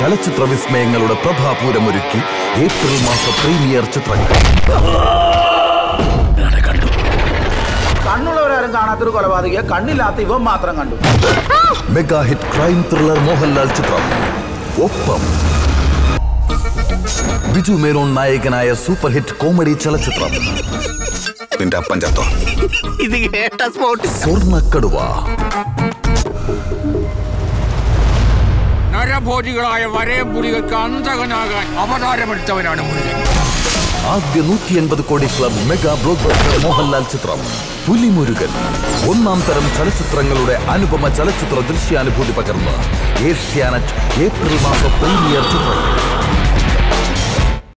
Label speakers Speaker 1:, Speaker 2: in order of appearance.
Speaker 1: ചലച്ചിത്ര വിസ്മയങ്ങളുടെ പ്രഭാപൂരമൊരുക്കി ഏപ്രിൽ മാസ പ്രീമിയർ ചിത്രങ്ങൾ
Speaker 2: കണ്ണുള്ളവരാരും കാണാത്തൊരു കൊലപാതകയെ കണ്ണില്ലാത്ത ഇവൻ മാത്രം കണ്ടു
Speaker 1: mega hit crime thriller Mohanlal ചിത്രം ഒപ്പം ബിജു മേനോൻ നായകനായ സൂപ്പർ ഹിറ്റ് കോമഡി ചലച്ചിത്രം
Speaker 3: നിന്റെ അപ്പൻ ചത്തോ
Speaker 4: ഇത് കേട്ട സ്പോട്ട്
Speaker 1: സ്വർണ്ണക്കടുവ
Speaker 5: നരഭോജികളായ വരയമ്പുലികൾക്ക് അന്തകനാകാൻ അവതാരമെടുത്തവനാണ് മുരുകൻ
Speaker 1: ആദ്യ നൂറ്റി എൺപത് കോടി club mega blockbuster Mohanlal ചിത്രം പുലിമുരുകൻ ഒന്നാം തരം ചലച്ചിത്രങ്ങളുടെ അനുപമ ചലച്ചിത്ര ദൃശ്യാനുഭൂതി പകർന്ന് ഏഷ്യാനെറ്റ് ഏപ്രിൽ മാസ പ്രീമിയർ ചിത്രങ്ങൾ